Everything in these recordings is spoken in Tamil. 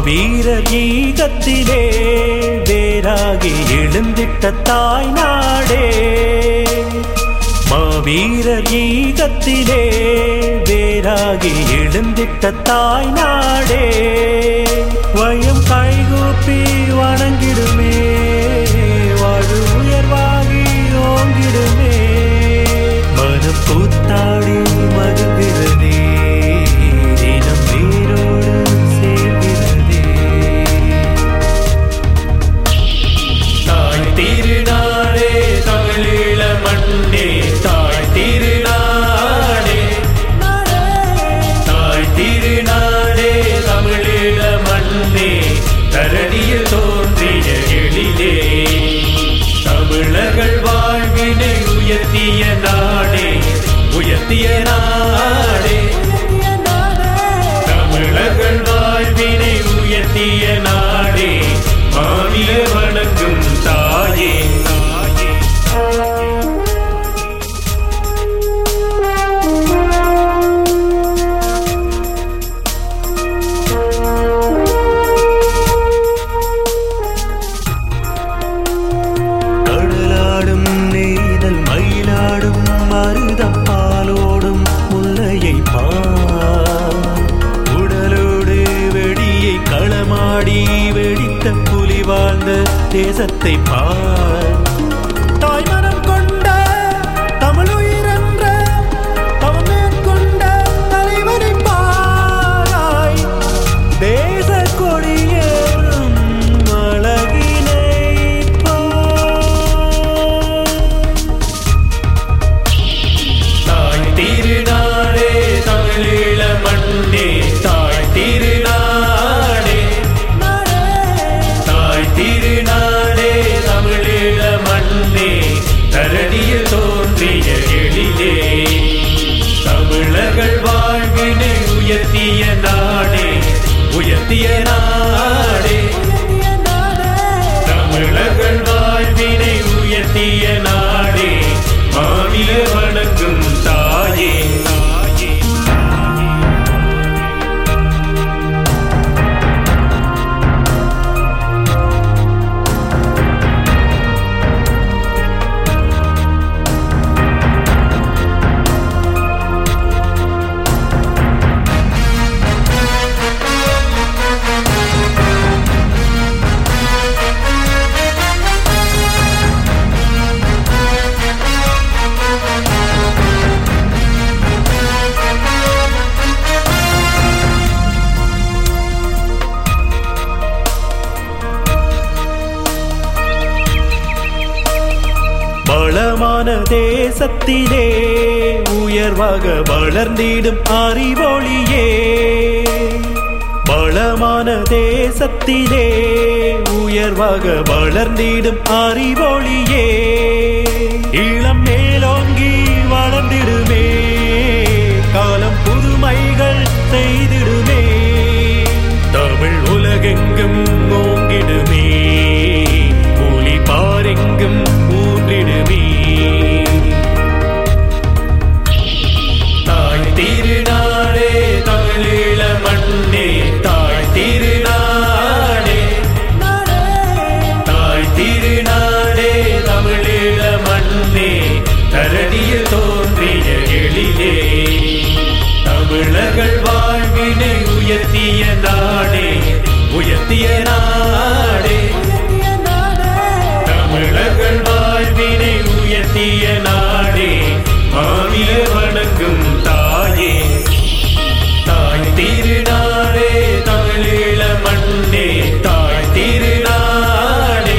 மாவீரர் ஈகத்திலே வேறாகி எழுந்திட்ட தாய் நாடே மாவீரர் ஈகத்திலே வேறாகி எழுந்திட்ட தாய் நாடே வயம் கைகூப்பி வணங்கிடுமே வாழு உயர்வாகி ஓங்கிடுமே மனம் கூத்தாடி மகிழ்கிறதே தினம் வேரோடு சேர்கிறதே தாய் திருநாடே தமிழீழ மண்ணே தாய் திருநாடே தாய் திருநாடே தமிழீழ மண்ணே தரணியில் தோன்றிய எழிலே தமிழர்கள் வாழ்வினை உயர்த்திய நாடே உயர்த்திய நாடே தமிழர்கள் வாழ்வினை உயர்த்திய நாடே மாநில வணங்கும் தாயே கடலாடும் நெய்தல் மயிலாடும் மருதம் பாலோடும் முல்லையை பார் உடலோடு வெடியை களமாடி வெடித்த புலி வாழ்ந்த தேசத்தை பார் தாய்மனம் கொண்ட தமிழுயிரென்ற தவம் மேற்கொண்ட தலைவனை பாராய் தேச கொடியேறும் அழகினை பார். தாய் திருநாடே தமிழீழ மண்ணே தாய் திருநாடே தாய் திருநாடே தமிழீழ மண்ணே தரணியில் தோன்றிய எழிலே தமிழர்கள் வாழ்வினை உயர்த்திய நாடே உயர்த்திய நாடே தமிழர்கள் வாழ்வினை உயர்த்திய நாடே மாநில வணங்கும் தாயே வளமான தேசத்திலே உயர்வாக வளர்ந்திடும் அறிவொளியே வளமான தேசத்திலே உயர்வாக வளர்ந்திடும் அறிவொளியே இளம் மேலோங்கி வளர்ந்திடுமே காலம் புதுமைகள் செய்திடுமே தமிழ் உலகெங்கும் ஓங்கிடுமே புலி பாரெங்கும் ஊன்றிடுமே தாய் திருநாடே தமிழீழ மண்ணே தாய் திருநாடே தாய் திருநாடே தமிழீழ மண்ணே தரணியில் தோன்றிய எழிலே தமிழர்கள் வாழ்வினை உயர்த்திய நாடே உயர்த்திய நாடே தமிழர்கள் வாழ்வினை உயர்த்திய நாடே மாநில வணங்கும் தாயே தாய் திருநாடே தமிழீழ மண்ணே தாய் திருநாடே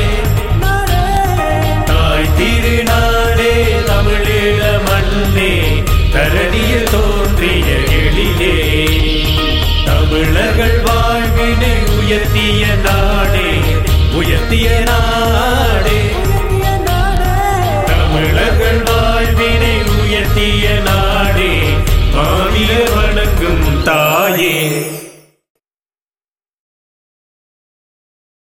தாய் திருநாடே தமிழீழ மண்ணே தரணியில் தோன்றிய எழிலே தமிழர்கள் வாழ்வினை உயர்த்திய நாடே உயர்த்திய நாடே தமிழர்கள் வாழ்வினை உயர்த்திய நாடே மாநில வணங்கும் தாயே